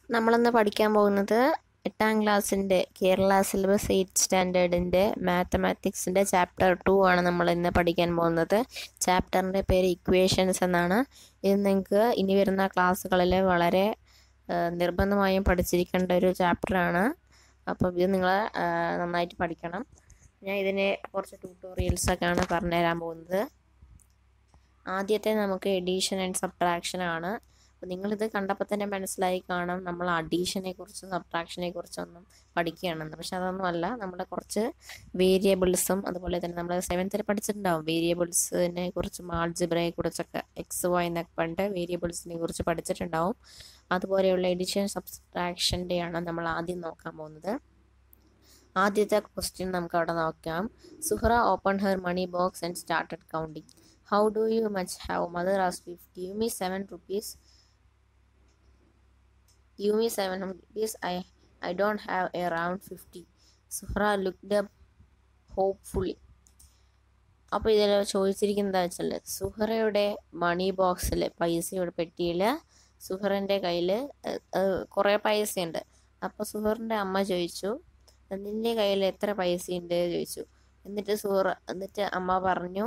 നമ്മളിന്ന് പഠിക്കാൻ പോകുന്നത് എട്ടാം ക്ലാസ്സിൻ്റെ കേരള സിലബസ് എയ്റ്റ് സ്റ്റാൻഡേർഡിൻ്റെ മാത്തമാറ്റിക്സിൻ്റെ ചാപ്റ്റർ ടു ആണ് നമ്മൾ ഇന്ന് പഠിക്കാൻ പോകുന്നത് ചാപ്റ്ററിൻ്റെ പേര് ഇക്വേഷൻസ് എന്നാണ് ഇത് നിങ്ങൾക്ക് ഇനി വരുന്ന ക്ലാസ്സുകളിൽ വളരെ ആ, നിർബന്ധമായും പഠിച്ചിരിക്കേണ്ട ഒരു ചാപ്റ്ററാണ് അപ്പോൾ ഇത് നിങ്ങൾ നന്നായിട്ട് പഠിക്കണം ഞാൻ ഇതിനെ കുറച്ച് ട്യൂട്ടോറിയൽസൊക്കെയാണ് പറഞ്ഞുതരാൻ പോകുന്നത് ആദ്യത്തെ നമുക്ക് എഡീഷൻ ആൻഡ് സബ്ട്രാക്ഷൻ ആണ് അപ്പോൾ നിങ്ങളിത് കണ്ടപ്പോൾ തന്നെ മനസ്സിലായി കാണാം നമ്മൾ അഡീഷനെ കുറിച്ചും സബ്ട്രാക്ഷനെ കുറിച്ചൊന്നും പഠിക്കുകയാണെന്ന് പക്ഷെ അതൊന്നും അല്ല നമ്മുടെ കുറച്ച് വേരിയബിൾസും അതുപോലെ തന്നെ നമ്മൾ സെവൻത്തിൽ പഠിച്ചിട്ടുണ്ടാവും വേരിയബിൾസിനെ കുറിച്ചും ആൾജിബ്രയെ കുറിച്ചൊക്കെ എക്സ് വൈ എന്നൊക്കെ പണ്ട് വേരിയബിൾസിനെ കുറിച്ച് പഠിച്ചിട്ടുണ്ടാവും അതുപോലെയുള്ള എഡിഷൻ സബ്ട്രാക്ഷൻ്റെയാണ് നമ്മൾ ആദ്യം നോക്കാൻ പോകുന്നത് ആദ്യത്തെ ക്വസ്റ്റ്യൻ നമുക്ക് അവിടെ നോക്കാം Zuhra open her money box and started counting how do you much have mother as fifty give me seven rupees give me 700 rupees i i don't have around 50 Zuhra looked up hopefully അപ്പോൾ ഇതിൽ ചോദിച്ചിരിക്കുന്നത് വെച്ചാൽ സുഹറയുടെ മണി ബോക്സിൽ പൈസയുടെ പെട്ടിയിൽ സുഹറിൻ്റെ കയ്യിൽ കുറേ പൈസയുണ്ട് അപ്പോൾ സുഹറിൻ്റെ അമ്മ ചോദിച്ചു നിൻ്റെ കയ്യിൽ എത്ര പൈസയുണ്ട് ചോദിച്ചു എന്നിട്ട് സുഹറ എന്നിട്ട് അമ്മ പറഞ്ഞു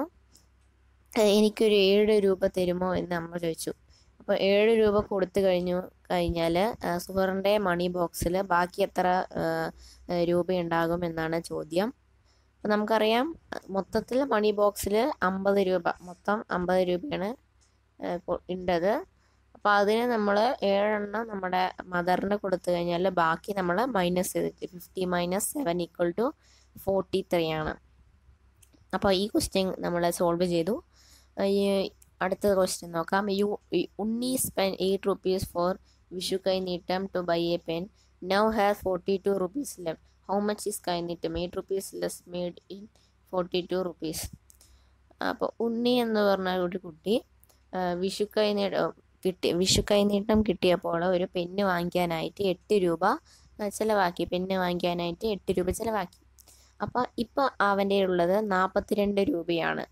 "ഏ, എനിക്കൊരു ഏഴ് രൂപ തരുമോ എന്ന് അമ്മ ചോദിച്ചു അപ്പോൾ ഏഴ് രൂപ കൊടുത്തു കഴിഞ്ഞു കഴിഞ്ഞാൽ സുഹറിൻ്റെ മണി ബോക്സിൽ ബാക്കി എത്ര ആ, ആ, രൂപയുണ്ടാകും എന്നാണ് ചോദ്യം അപ്പോൾ നമുക്കറിയാം മൊത്തത്തിൽ മണി ബോക്സിൽ അമ്പത് രൂപ മൊത്തം അമ്പത് രൂപയാണ് ആ, കൊ- ഉണ്ടത് അപ്പോൾ അതിന് നമ്മൾ ഏഴെണ്ണം നമ്മുടെ മദറിന് കൊടുത്തു കഴിഞ്ഞാൽ ബാക്കി നമ്മൾ മൈനസ് ചെയ്തിട്ട് fifty minus seven equal to forty three ആണ് അപ്പോൾ ഈ ക്വസ്റ്റ്യൻ നമ്മൾ സോൾവ് ചെയ്തു ആ, ഈ അടുത്ത ക്വസ്റ്റ്യൻ നോക്കാം യു Unni spent eight rupees for Vishu kaineettam to buy a pen now has forty two rupees left how much is kaineettam eight rupees less made in forty two rupees അപ്പോൾ ഉണ്ണി എന്ന് പറഞ്ഞ ഒരു കുട്ടി ആ, വിഷു കൈനീട്ടം കിട്ടി വിഷു കൈനീട്ടം കിട്ടിയപ്പോൾ ഒരു പെന്ന് വാങ്ങിക്കാനായിട്ട് എട്ട് രൂപ ആ, ചിലവാക്കി പെന്ന് വാങ്ങിക്കാനായിട്ട് എട്ട് രൂപ ചിലവാക്കി അപ്പോൾ ഇപ്പോൾ അവൻ്റെ ഉള്ളത് നാൽപ്പത്തിരണ്ട് രൂപയാണ്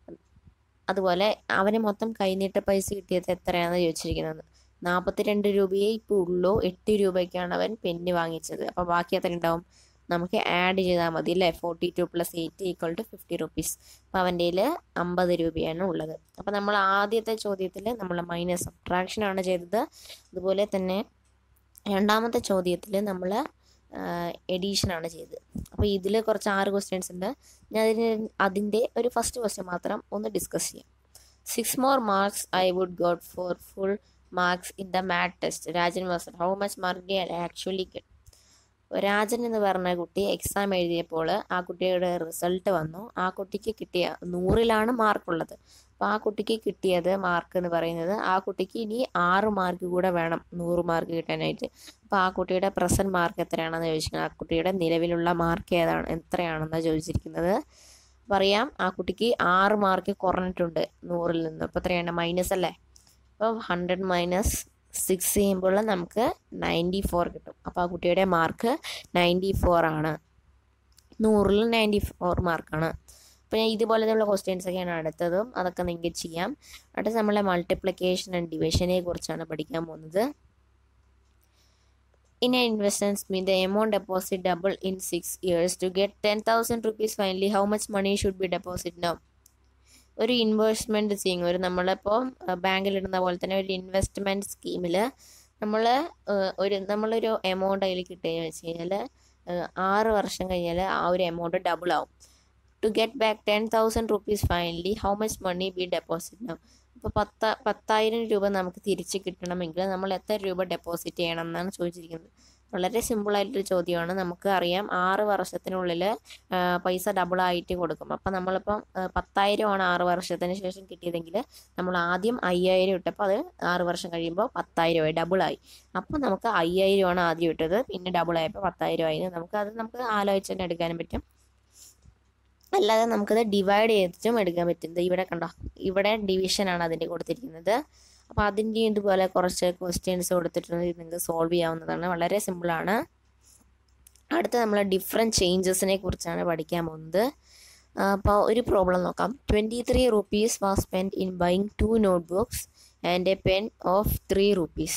അതുപോലെ അവന് മൊത്തം കൈനീട്ട പൈസ കിട്ടിയത് എത്രയാണെന്ന് ചോദിച്ചിരിക്കുന്നത് നാൽപ്പത്തിരണ്ട് രൂപയേ ഇപ്പോൾ ഉള്ളൂ എട്ട് രൂപയ്ക്കാണ് അവൻ പെന്ന് വാങ്ങിച്ചത് അപ്പോൾ ബാക്കി എത്ര ഉണ്ടാവും നമുക്ക് ആഡ് ചെയ്താൽ മതി അല്ലേ forty two plus eight equal to fifty rupees അപ്പോൾ അവൻ്റെ കയ്യിൽ അമ്പത് രൂപയാണ് ഉള്ളത് അപ്പോൾ നമ്മൾ ആദ്യത്തെ ചോദ്യത്തിൽ നമ്മൾ മൈനസ് സബ്ട്രാക്ഷൻ ആണ് ചെയ്തത് അതുപോലെ തന്നെ രണ്ടാമത്തെ ചോദ്യത്തിൽ നമ്മൾ എഡീഷൻ ആണ് ചെയ്തത് അപ്പോൾ ഇതിൽ കുറച്ച് ആറ് ക്വസ്റ്റ്യൻസ് ഉണ്ട് ഞാൻ അതിന് അതിൻ്റെ ഒരു ഫസ്റ്റ് ക്വസ്റ്റ്യൻ മാത്രം ഒന്ന് ഡിസ്കസ് ചെയ്യാം six more marks I would got four full marks in the math test Rajan was how much mark did I actually get Rajan എന്ന് പറഞ്ഞ കുട്ടി എക്സാം എഴുതിയപ്പോൾ ആ കുട്ടിയുടെ റിസൾട്ട് വന്നു ആ കുട്ടിക്ക് കിട്ടിയ നൂറിലാണ് മാർക്കുള്ളത് അപ്പോൾ ആ കുട്ടിക്ക് കിട്ടിയത് മാർക്ക് എന്ന് പറയുന്നത് ആ കുട്ടിക്ക് ഇനി ആറ് മാർക്ക് കൂടെ വേണം നൂറ് മാർക്ക് കിട്ടാനായിട്ട് അപ്പോൾ ആ കുട്ടിയുടെ പ്രസൻറ്റ് മാർക്ക് എത്രയാണെന്ന് ചോദിച്ചിരിക്കുന്നത് ആ കുട്ടിയുടെ നിലവിലുള്ള മാർക്ക് ഏതാണ് എത്രയാണെന്നാണ് ചോദിച്ചിരിക്കുന്നത് പറയാം ആ കുട്ടിക്ക് ആറ് മാർക്ക് കുറഞ്ഞിട്ടുണ്ട് നൂറിൽ നിന്ന് അപ്പോൾ എത്രയാണ് മൈനസ് അല്ലേ അപ്പോൾ ഹൺഡ്രഡ് മൈനസ് സിക്സ് ചെയ്യുമ്പോൾ നമുക്ക് നയൻറ്റി ഫോർ കിട്ടും അപ്പോൾ ആ കുട്ടിയുടെ മാർക്ക് നയൻറ്റി ഫോർ ആണ് നൂറിൽ നയൻറ്റി ഫോർ മാർക്കാണ് അപ്പോൾ ഞാൻ ഇതുപോലെയുള്ള ക്വസ്റ്റ്യൻസ് ഒക്കെയാണ് അടുത്തതും അതൊക്കെ നിങ്ങൾക്ക് ചെയ്യാം അടുത്ത നമ്മളെ മൾട്ടിപ്ലിക്കേഷൻ ആൻഡ് ഡിവിഷനെ കുറിച്ചാണ് പഠിക്കാൻ പോകുന്നത് In an investment mean the amount deposit double in six years to get 10,000 rupees finally how much money should be deposit now ഒരു ഇൻവെസ്റ്റ്മെൻറ്റ് ചെയ്യും ഒരു നമ്മളിപ്പോൾ ബാങ്കിലിടുന്ന പോലെ തന്നെ ഒരു ഇൻവെസ്റ്റ്മെൻറ്റ് സ്കീമിൽ നമ്മൾ ഒരു നമ്മളൊരു എമൗണ്ട് അതിൽ കിട്ടുകയെന്ന് വെച്ച് കഴിഞ്ഞാൽ ആറ് വർഷം കഴിഞ്ഞാൽ ആ ഒരു എമൗണ്ട് ഡബിൾ ആവും to get back ten thousand rupees finally how much money be deposit നാം ഇപ്പോൾ പത്ത പത്തായിരം രൂപ നമുക്ക് തിരിച്ച് കിട്ടണമെങ്കിൽ നമ്മൾ എത്ര രൂപ ഡെപ്പോസിറ്റ് ചെയ്യണം എന്നാണ് ചോദിച്ചിരിക്കുന്നത് വളരെ സിമ്പിളായിട്ടൊരു ചോദ്യമാണ് നമുക്ക് അറിയാം ആറ് വർഷത്തിനുള്ളിൽ ആ, പൈസ ഡബിൾ ആയിട്ട് കൊടുക്കും അപ്പം നമ്മളിപ്പം ആ, പത്തായിരമാണ് ആറ് വർഷത്തിന് ശേഷം കിട്ടിയതെങ്കിൽ നമ്മൾ ആദ്യം അയ്യായിരം ഇട്ടപ്പോൾ അത് ആറ് വർഷം കഴിയുമ്പോൾ പത്തായിരമായി ഡബിളായി അപ്പോൾ നമുക്ക് അയ്യായിരമാണ് ആദ്യം ഇട്ടത് പിന്നെ ഡബിൾ ആയപ്പോൾ പത്തായിരം ആയി നമുക്ക് അത് നമുക്ക് ആലോചിച്ച് തന്നെ എടുക്കാനും പറ്റും അല്ലാതെ നമുക്കത് ഡിവൈഡ് ചെയ്തിട്ടും എടുക്കാൻ പറ്റും ദേ ഇവിടെ കണ്ടോ ഇവിടെ ഡിവിഷനാണ് അതിൻ്റെ കൊടുത്തിരിക്കുന്നത് അപ്പോൾ അതിൻ്റെ ഇതുപോലെ കുറച്ച് ക്വസ്റ്റ്യൻസ് കൊടുത്തിട്ടുണ്ട് ഇത് നിങ്ങൾക്ക് സോൾവ് ചെയ്യാവുന്നതാണ് വളരെ സിമ്പിളാണ് അടുത്ത നമ്മൾ ഡിഫറെൻറ്റ് ചേഞ്ചസിനെ കുറിച്ചാണ് പഠിക്കാൻ പോകുന്നത് അപ്പോൾ ഒരു പ്രോബ്ലം നോക്കാം twenty three rupees was spend in buying two notebooks and a pen of three rupees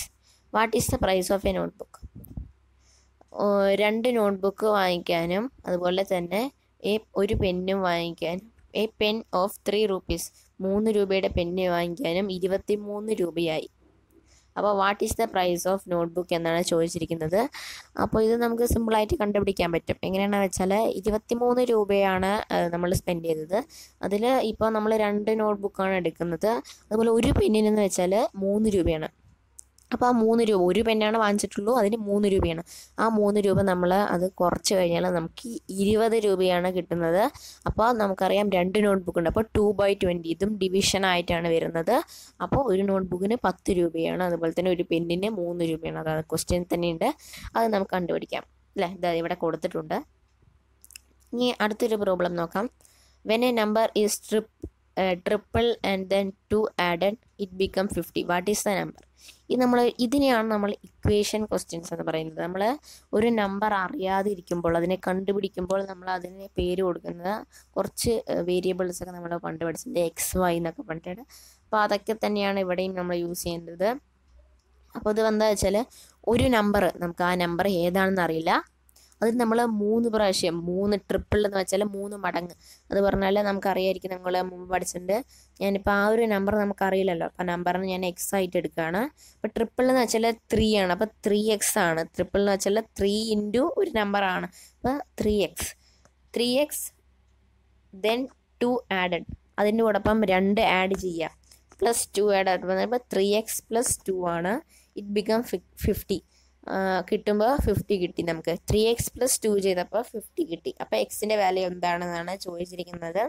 what is the price of a notebook രണ്ട് നോട്ട്ബുക്ക് വാങ്ങിക്കാനും അതുപോലെ തന്നെ എ ഒരു പെന്നും വാങ്ങിക്കാനും a pen of three rupees മൂന്ന് രൂപയുടെ പെന്ന് വാങ്ങിക്കാനും ഇരുപത്തി മൂന്ന് രൂപയായി അപ്പോൾ what is the price of notebook എന്നാണ് ചോദിച്ചിരിക്കുന്നത് അപ്പോൾ ഇത് നമുക്ക് സിമ്പിളായിട്ട് കണ്ടുപിടിക്കാൻ പറ്റും എങ്ങനെയാണെന്ന് വെച്ചാൽ ഇരുപത്തിമൂന്ന് രൂപയാണ് നമ്മൾ സ്പെൻഡ് ചെയ്തത് അതിൽ ഇപ്പോൾ നമ്മൾ രണ്ട് നോട്ട്ബുക്കാണ് എടുക്കുന്നത് അതുപോലെ ഒരു പെന്നിനെന്ന് വെച്ചാൽ മൂന്ന് രൂപയാണ് അപ്പോൾ ആ മൂന്ന് രൂപ ഒരു പെന്നാണ് വാങ്ങിച്ചിട്ടുള്ളൂ അതിന് മൂന്ന് രൂപയാണ് ആ മൂന്ന് രൂപ നമ്മൾ അത് കുറച്ച് കഴിഞ്ഞാൽ നമുക്ക് ഇരുപത് രൂപയാണ് കിട്ടുന്നത് അപ്പോൾ നമുക്കറിയാം രണ്ട് നോട്ട്ബുക്ക് ഉണ്ട് അപ്പോൾ ടു ബൈ ട്വൻറ്റി ഇതും ഡിവിഷൻ ആയിട്ടാണ് വരുന്നത് അപ്പോൾ ഒരു നോട്ട്ബുക്കിന് പത്ത് രൂപയാണ് അതുപോലെ തന്നെ ഒരു പെന്നിന് മൂന്ന് രൂപയാണ് അതാണ് ക്വസ്റ്റ്യൻ തന്നെയുണ്ട് അത് നമുക്ക് കണ്ടുപിടിക്കാം അല്ലേ ഇതാ ഇവിടെ കൊടുത്തിട്ടുണ്ട് ഇനി അടുത്തൊരു പ്രോബ്ലം നോക്കാം when a number is trip triple and then two added it become fifty what is the number ഇത് നമ്മൾ ഇതിനെയാണ് നമ്മൾ ഇക്വേഷൻ ക്വസ്റ്റ്യൻസ് എന്ന് പറയുന്നത് നമ്മൾ ഒരു നമ്പർ അറിയാതെ ഇരിക്കുമ്പോൾ അതിനെ കണ്ടുപിടിക്കുമ്പോൾ നമ്മൾ അതിന് പേര് കൊടുക്കുന്നത് കുറച്ച് വേരിയബിൾസ് ഒക്കെ നമ്മൾ പണ്ട് പഠിച്ചിട്ടുണ്ട് എക്സ് വൈ എന്നൊക്കെ പറഞ്ഞിട്ട് അപ്പോൾ അതൊക്കെ തന്നെയാണ് ഇവിടെയും നമ്മൾ യൂസ് ചെയ്യേണ്ടത് അപ്പോൾ ഇത് എന്താ വെച്ചാൽ ഒരു നമ്പർ നമുക്ക് ആ നമ്പർ ഏതാണെന്ന് അറിയില്ല അത് നമ്മൾ മൂന്ന് പ്രാവശ്യം മൂന്ന് ട്രിപ്പിൾ എന്ന് വെച്ചാൽ മൂന്ന് മടങ്ങ് അത് പറഞ്ഞാൽ നമുക്കറിയായിരിക്കും നമ്മൾ മുമ്പ് പഠിച്ചിട്ടുണ്ട് ഞാനിപ്പോൾ ആ ഒരു നമ്പർ നമുക്കറിയില്ലല്ലോ അപ്പോൾ നമ്പറിന് ഞാൻ എക്സ് ആയിട്ട് എടുക്കുകയാണ് അപ്പോൾ ട്രിപ്പിൾ എന്ന് വെച്ചാൽ ത്രീ ആണ് അപ്പോൾ ത്രീ എക്സ് ആണ് ട്രിപ്പിൾ എന്ന് വെച്ചാൽ ത്രീ ഇൻറ്റു ഒരു നമ്പറാണ് അപ്പോൾ three X three X then two added അതിൻ്റെ കൂടൊപ്പം രണ്ട് ആഡ് ചെയ്യുക പ്ലസ് ടു ആഡ് അപ്പോൾ ത്രീ എക്സ് പ്ലസ് ടു ആണ് ഇറ്റ് ബിക്കം ഫിഫ്റ്റി കിട്ടുമ്പോൾ ഫിഫ്റ്റി കിട്ടി നമുക്ക് ത്രീ എക്സ് പ്ലസ് ടു ചെയ്തപ്പോൾ ഫിഫ്റ്റി കിട്ടി അപ്പോൾ എക്സിൻ്റെ വാല്യൂ എന്താണെന്നാണ് ചോദിച്ചിരിക്കുന്നത്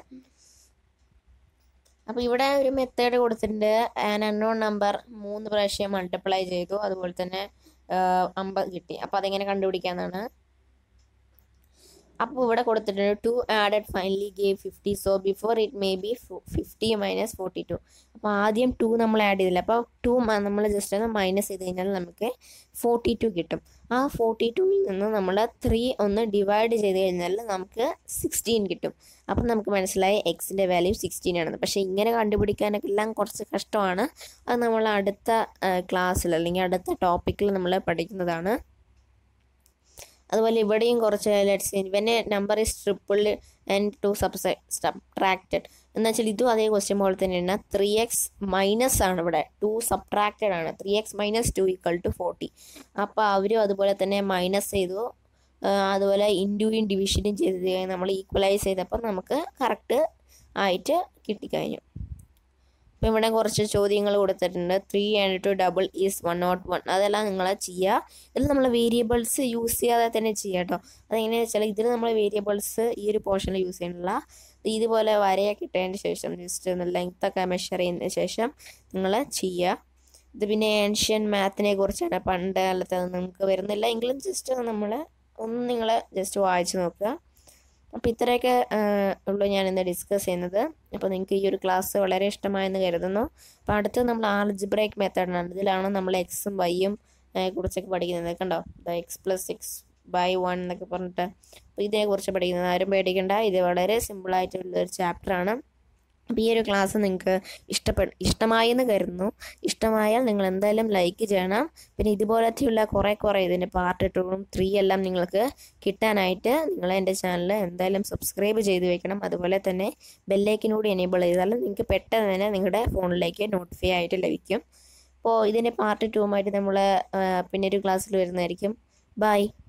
അപ്പോൾ ഇവിടെ ഒരു മെത്തേഡ് കൊടുത്തിട്ടുണ്ട് ആൻ അൺനോൺ നമ്പർ മൂന്ന് പ്രാവശ്യം മൾട്ടിപ്ലൈ ചെയ്തു അതുപോലെ തന്നെ അമ്പത് കിട്ടി അപ്പോൾ അതെങ്ങനെ കണ്ടുപിടിക്കാന്നാണ് അപ്പോൾ ഇവിടെ കൊടുത്തിട്ടുണ്ട് two added finally gave fifty so before it may be fifty minus forty two അപ്പോൾ ആദ്യം ടു നമ്മൾ ആഡ് ചെയ്തില്ല അപ്പോൾ ടു നമ്മൾ ജസ്റ്റ് ഒന്ന് മൈനസ് ചെയ്ത് കഴിഞ്ഞാൽ നമുക്ക് ഫോർട്ടി ടു കിട്ടും ആ ഫോർട്ടി ടുവിൽ നിന്ന് നമ്മൾ ത്രീ ഒന്ന് ഡിവൈഡ് ചെയ്ത് കഴിഞ്ഞാൽ നമുക്ക് സിക്സ്റ്റീൻ കിട്ടും അപ്പം നമുക്ക് മനസ്സിലായി എക്സിൻ്റെ വാല്യൂ സിക്സ്റ്റീൻ ആണെന്ന് പക്ഷേ ഇങ്ങനെ കണ്ടുപിടിക്കാനൊക്കെ എല്ലാം കുറച്ച് കഷ്ടമാണ് അത് നമ്മൾ അടുത്ത ക്ലാസ്സിൽ അല്ലെങ്കിൽ അടുത്ത ടോപ്പിക്കിൽ നമ്മൾ പഠിക്കുന്നതാണ് അതുപോലെ ഇവിടെയും കുറച്ച് ലെറ്റ്സ് ഇവൻ്റെ number is triple and two സബ്സൈ സബ്ട്രാക്റ്റഡ് എന്ന് വെച്ചാൽ ഇതും അതേ ക്വസ്റ്റ്യൻ പോലെ തന്നെയാണ് ത്രീ എക്സ് മൈനസ് ആണ് ഇവിടെ ടു സബ്ട്രാക്റ്റഡ് ആണ് three X minus two equal to forty അപ്പോൾ അവരും അതുപോലെ തന്നെ മൈനസ് ചെയ്തു അതുപോലെ ഇൻഡുവും ഡിവിഷനും ചെയ്ത് നമ്മൾ ഈക്വലൈസ് ചെയ്തപ്പോൾ നമുക്ക് കറക്റ്റ് ആയിട്ട് കിട്ടിക്കഴിഞ്ഞു അപ്പോൾ ഇവിടെ കുറച്ച് ചോദ്യങ്ങൾ കൊടുത്തിട്ടുണ്ട് three and two double is one nought one അതെല്ലാം നിങ്ങൾ ചെയ്യുക ഇതിൽ നമ്മൾ വേരിയബിൾസ് യൂസ് ചെയ്യാതെ തന്നെ ചെയ്യുക കേട്ടോ അതെങ്ങനെയാണെന്ന് വെച്ചാൽ ഇതിൽ നമ്മൾ വേരിയബിൾസ് ഈ ഒരു പോർഷനിൽ യൂസ് ചെയ്യണില്ല ഇതുപോലെ വരയൊക്കെ ഇട്ടതിന് ശേഷം ജസ്റ്റ് ഒന്ന് ലെങ്ത് ഒക്കെ മെഷർ ചെയ്തതിന് ശേഷം നിങ്ങൾ ചെയ്യുക ഇത് പിന്നെ ഏൻഷ്യൻ മാത്തിനെ കുറിച്ചാണ് പണ്ട് കാലത്ത് നമുക്ക് വരുന്നില്ല എങ്കിലും ജസ്റ്റ് നമ്മൾ ഒന്ന് നിങ്ങൾ ജസ്റ്റ് വായിച്ച് നോക്കുക അപ്പോൾ ഇത്രയൊക്കെ ഉള്ളൂ ഞാൻ ഇന്ന് ഡിസ്കസ് ചെയ്യുന്നത് അപ്പോൾ നിങ്ങൾക്ക് ഈ ഒരു ക്ലാസ് വളരെ ഇഷ്ടമായെന്ന് കരുതുന്നു അപ്പോൾ അടുത്ത് നമ്മൾ ആൽജിബ്രേക്ക് മെത്തേഡാണ് ഇതിലാണ് നമ്മൾ എക്സും വൈയും കുറിച്ചൊക്കെ പഠിക്കുന്നത് കണ്ടോ X plus six by one എന്നൊക്കെ പറഞ്ഞിട്ട് അപ്പോൾ ഇതിനെക്കുറിച്ച് പഠിക്കുന്നത് ആരും പേടിക്കണ്ട ഇത് വളരെ സിമ്പിളായിട്ടുള്ള ഒരു ചാപ്റ്ററാണ് അപ്പോൾ ഈ ഒരു ക്ലാസ് നിങ്ങൾക്ക് ഇഷ്ടപ്പെ ഇഷ്ടമായെന്ന് കരുതുന്നു ഇഷ്ടമായാൽ നിങ്ങൾ എന്തായാലും ലൈക്ക് ചെയ്യണം പിന്നെ ഇതുപോലത്തെയുള്ള കുറേ കുറേ ഇതിൻ്റെ പാർട്ട് ടൂറും ത്രീ എല്ലാം നിങ്ങൾക്ക് കിട്ടാനായിട്ട് നിങ്ങൾ എൻ്റെ ചാനൽ എന്തായാലും സബ്സ്ക്രൈബ് ചെയ്ത് വെക്കണം അതുപോലെ തന്നെ ബെല്ലൈക്കിനൂടി എനേബിൾ ചെയ്താൽ നിങ്ങൾക്ക് പെട്ടെന്ന് തന്നെ നിങ്ങളുടെ ഫോണിലേക്ക് നോട്ടിഫൈ ആയിട്ട് ലഭിക്കും അപ്പോൾ ഇതിൻ്റെ പാർട്ട് ടൂമായിട്ട് നമ്മൾ പിന്നെ ഒരു ക്ലാസ്സിൽ വരുന്നതായിരിക്കും ബൈ